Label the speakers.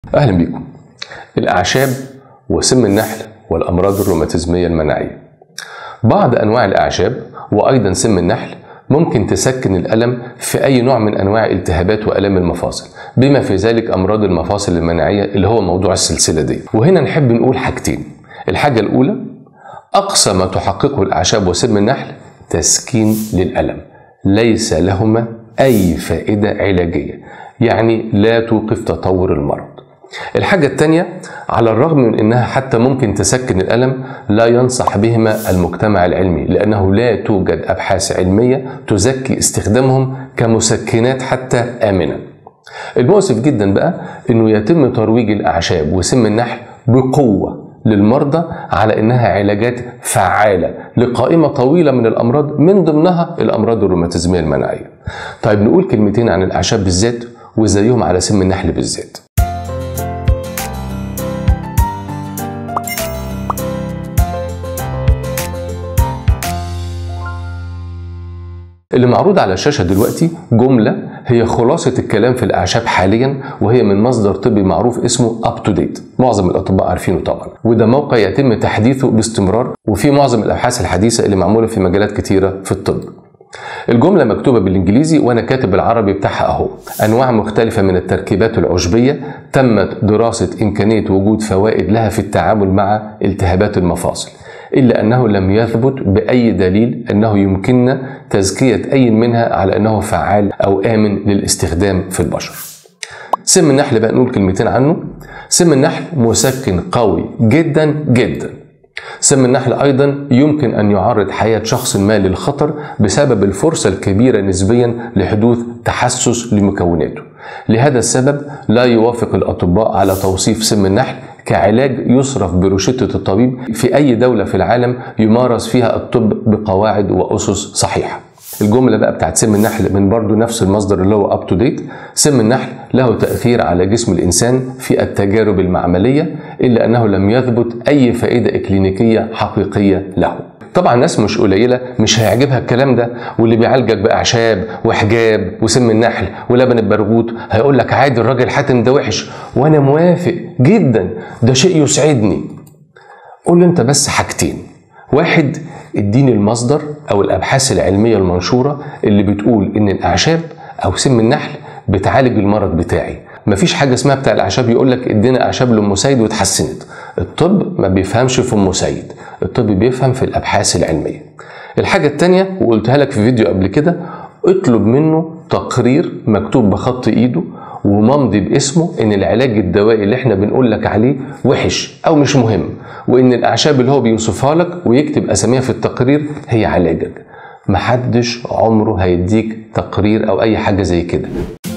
Speaker 1: أهلا بكم الأعشاب وسم النحل والأمراض الروماتيزمية المناعية بعض أنواع الأعشاب وأيضا سم النحل ممكن تسكن الألم في أي نوع من أنواع التهابات وألام المفاصل بما في ذلك أمراض المفاصل المناعية اللي هو موضوع السلسلة دي وهنا نحب نقول حاجتين الحاجة الأولى أقصى ما تحققه الأعشاب وسم النحل تسكين للألم ليس لهما أي فائدة علاجية يعني لا توقف تطور المرض الحاجة الثانية على الرغم من أنها حتى ممكن تسكن الألم لا ينصح بهما المجتمع العلمي لأنه لا توجد أبحاث علمية تزكي استخدامهم كمسكنات حتى آمنة المؤسف جدا بقى أنه يتم ترويج الأعشاب وسم النحل بقوة للمرضى على انها علاجات فعاله لقائمه طويله من الامراض من ضمنها الامراض الروماتيزميه المناعيه. طيب نقول كلمتين عن الاعشاب بالذات وزيهم على سم النحل بالذات. اللي معروض على الشاشة دلوقتي جملة هي خلاصة الكلام في الأعشاب حاليا وهي من مصدر طبي معروف اسمه أب تو ديت معظم الأطباء عارفينه طبعا وده موقع يتم تحديثه باستمرار وفي معظم الأبحاث الحديثة اللي معمولة في مجالات كتيرة في الطب الجملة مكتوبة بالإنجليزي وأنا كاتب العربي بتاعها أهو أنواع مختلفة من التركيبات العشبية تمت دراسة إمكانية وجود فوائد لها في التعامل مع التهابات المفاصل إلا أنه لم يثبت بأي دليل أنه يمكننا تزكية أي منها على أنه فعال أو آمن للاستخدام في البشر سم النحل بقى نقول كلمتين عنه سم النحل مسكن قوي جدا جدا سم النحل أيضا يمكن أن يعرض حياة شخص ما للخطر بسبب الفرصة الكبيرة نسبيا لحدوث تحسس لمكوناته لهذا السبب لا يوافق الأطباء على توصيف سم النحل كعلاج يصرف بروشتة الطبيب في أي دولة في العالم يمارس فيها الطب بقواعد وأسس صحيحة الجملة بقى بتاعت سم النحل من برضو نفس المصدر اللي هو اب تو ديت سم النحل له تأثير على جسم الإنسان في التجارب المعملية إلا أنه لم يثبت أي فائدة إكلينيكية حقيقية له طبعا ناس مش قليله مش هيعجبها الكلام ده واللي بيعالجك باعشاب وحجاب وسم النحل ولبن البرغوث هيقول لك عادي الراجل حاتم ده وحش وانا موافق جدا ده شيء يسعدني قول له انت بس حاجتين واحد اديني المصدر او الابحاث العلميه المنشوره اللي بتقول ان الاعشاب او سم النحل بتعالج المرض بتاعي مفيش حاجه اسمها بتاع الاعشاب يقول لك ادينا اعشاب لام سيد واتحسنت الطب ما بيفهمش في ام سيد الطب بيفهم في الابحاث العلميه الحاجه الثانيه وقلتها لك في فيديو قبل كده اطلب منه تقرير مكتوب بخط ايده وممضي باسمه ان العلاج الدوائي اللي احنا بنقول لك عليه وحش او مش مهم وان الاعشاب اللي هو بيوصفها لك ويكتب اساميها في التقرير هي علاجك محدش عمره هيديك تقرير او اي حاجه زي كده